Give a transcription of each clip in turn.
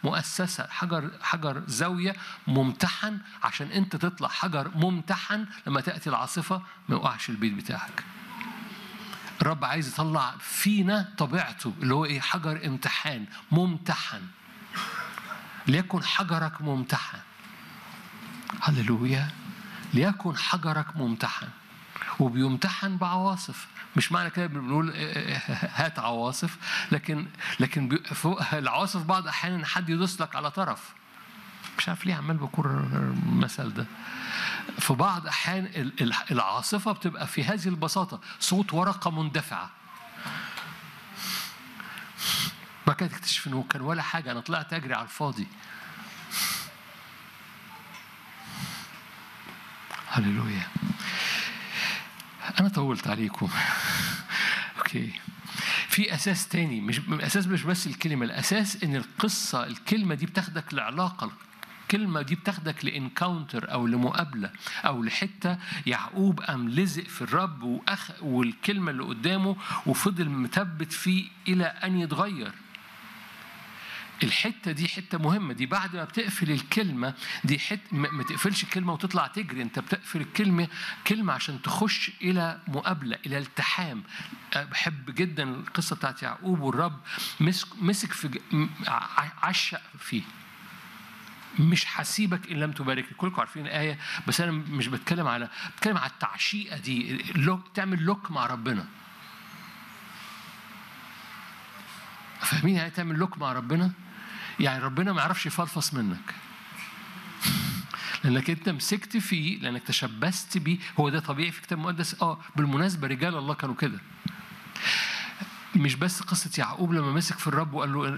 مؤسسة حجر حجر زاوية ممتحن عشان أنت تطلع حجر ممتحن لما تأتي العاصفة ما يوقعش البيت بتاعك الرب عايز يطلع فينا طبيعته اللي هو ايه حجر امتحان ممتحن ليكن حجرك ممتحن هللويا ليكن حجرك ممتحن وبيمتحن بعواصف مش معنى كده بنقول هات عواصف لكن لكن فوق العواصف بعض الاحيان حد يدوس لك على طرف مش عارف ليه عمال بكرر المثل ده في بعض احيان العاصفه بتبقى في هذه البساطه صوت ورقه مندفعه ما كانت تكتشف انه كان ولا حاجه انا طلعت اجري على الفاضي هللويا انا طولت عليكم اوكي في اساس تاني مش اساس مش بس الكلمه الاساس ان القصه الكلمه دي بتاخدك لعلاقه الكلمة دي بتاخدك لإنكاونتر أو لمقابلة أو لحتة يعقوب قام لزق في الرب وأخ والكلمة اللي قدامه وفضل مثبت فيه إلى أن يتغير الحته دي حته مهمه دي بعد ما بتقفل الكلمه دي حت ما تقفلش الكلمه وتطلع تجري انت بتقفل الكلمه كلمه عشان تخش الى مقابله الى التحام بحب جدا القصه بتاعت يعقوب والرب مسك مسك في عشق فيه مش هسيبك ان لم تبارك كلكم عارفين الايه بس انا مش بتكلم على بتكلم على التعشيقه دي لوك تعمل لوك مع ربنا فاهمين يعني تعمل لوك مع ربنا يعني ربنا ما يعرفش يفلفص منك لانك انت مسكت فيه لانك تشبثت بيه هو ده طبيعي في الكتاب المقدس اه بالمناسبه رجال الله كانوا كده مش بس قصه يعقوب لما مسك في الرب وقال له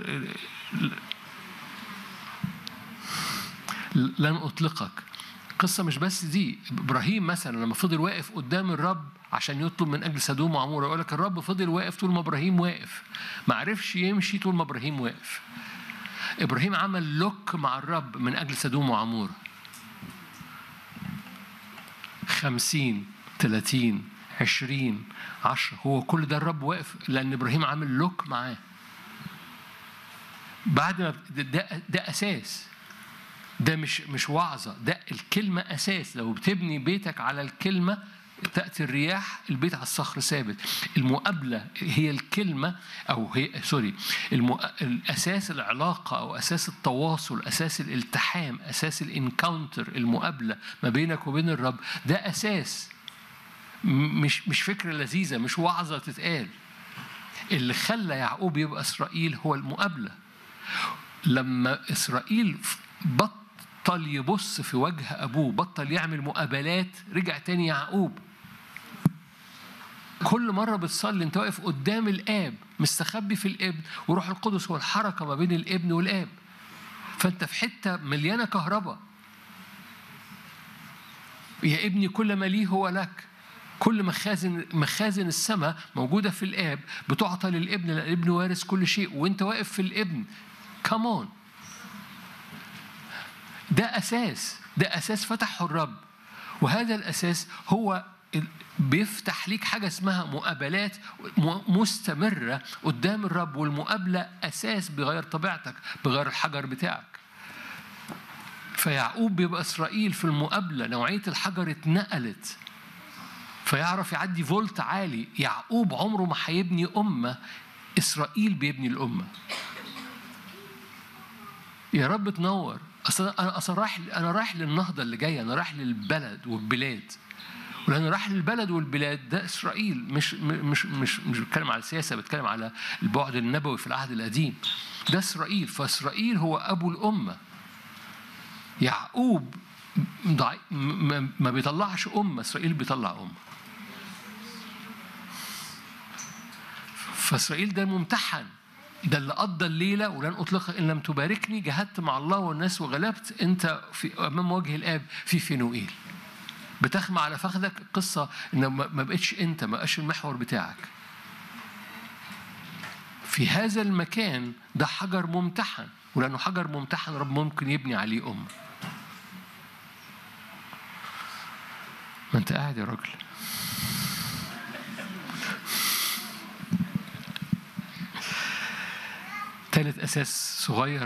لن اطلقك قصه مش بس دي ابراهيم مثلا لما فضل واقف قدام الرب عشان يطلب من اجل سدوم وعموره يقول لك الرب فضل واقف طول ما ابراهيم واقف ما عرفش يمشي طول ما ابراهيم واقف ابراهيم عمل لوك مع الرب من اجل سدوم وعموره خمسين ثلاثين عشرين عشرة هو كل ده الرب واقف لأن إبراهيم عامل لوك معاه بعد ما ده, ده أساس ده مش مش وعظة ده الكلمة أساس لو بتبني بيتك على الكلمة تأتي الرياح البيت على الصخر ثابت المقابلة هي الكلمة أو هي سوري المو... الأساس العلاقة أو أساس التواصل أساس الالتحام أساس الانكاونتر المقابلة ما بينك وبين الرب ده أساس مش مش فكرة لذيذة مش وعظة تتقال اللي خلى يعقوب يبقى إسرائيل هو المقابلة لما إسرائيل بطل يبص في وجه أبوه بطل يعمل مقابلات رجع تاني يعقوب كل مرة بتصلي أنت واقف قدام الآب مستخبي في الابن وروح القدس هو الحركة ما بين الابن والآب فأنت في حتة مليانة كهرباء يا ابني كل ما لي هو لك كل مخازن مخازن السماء موجودة في الآب بتعطى للابن لأن الابن وارث كل شيء وأنت واقف في الابن كمون ده أساس ده أساس فتحه الرب وهذا الأساس هو بيفتح ليك حاجة اسمها مقابلات مستمرة قدام الرب والمقابلة أساس بيغير طبيعتك بيغير الحجر بتاعك فيعقوب بيبقى إسرائيل في المقابلة نوعية الحجر اتنقلت فيعرف يعدي فولت عالي يعقوب عمره ما هيبني أمة إسرائيل بيبني الأمة يا رب تنور اصل انا اصل رايح انا رايح للنهضه اللي جايه انا رايح للبلد والبلاد ولأن راح للبلد والبلاد ده إسرائيل مش مش مش مش بتكلم على السياسة بتكلم على البعد النبوي في العهد القديم ده إسرائيل فإسرائيل هو أبو الأمة يعقوب ما بيطلعش أمة إسرائيل بيطلع أمة فإسرائيل ده ممتحن ده اللي قضى الليلة ولن أطلقك إن لم تباركني جهدت مع الله والناس وغلبت أنت في أمام وجه الآب في فينوئيل بتخمع على فخذك قصة إن ما بقتش أنت ما بقاش المحور بتاعك في هذا المكان ده حجر ممتحن ولأنه حجر ممتحن رب ممكن يبني عليه أمة ما أنت قاعد يا راجل ثالث أساس صغير